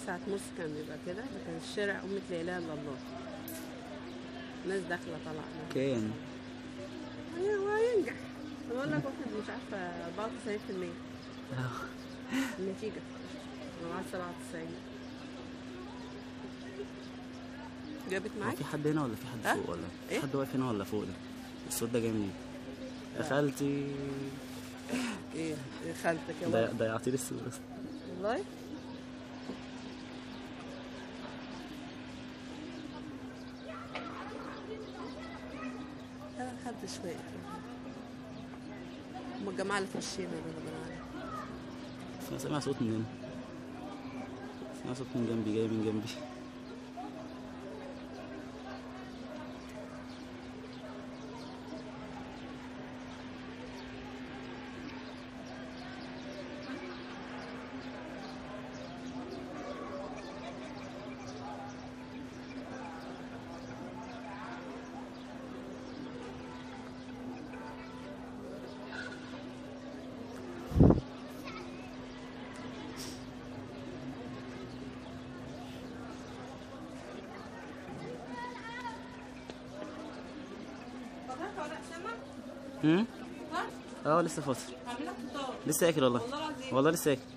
ساعة مرسي كان بيبقى كده لكن الشارع أمة لا إله إلا الله ناس داخلة طالعة كان أيوة هو هينجح بقول لك واخد مش عارفة 94% النتيجة أنا معاه 97 جابت هو معاك؟ في حد هنا ولا في حد ها؟ فوق ولا إيه؟ في حد واقف هنا ولا فوق ده الصوت ده جاي منين يا لا. خالتي إيه إيه خالتك يا ضيع- ولد ضيعتي لي الصوت بس والله لا خدت شوية هم الجماعة اللي في الشيمة دول اللي معانا انا سامع صوت من هنا سامع صوت من جنبي جاي من جنبي هم؟ اه لسه فاطر هعمل لك فطار لسه اكل والله والله العظيم والله لسه اكل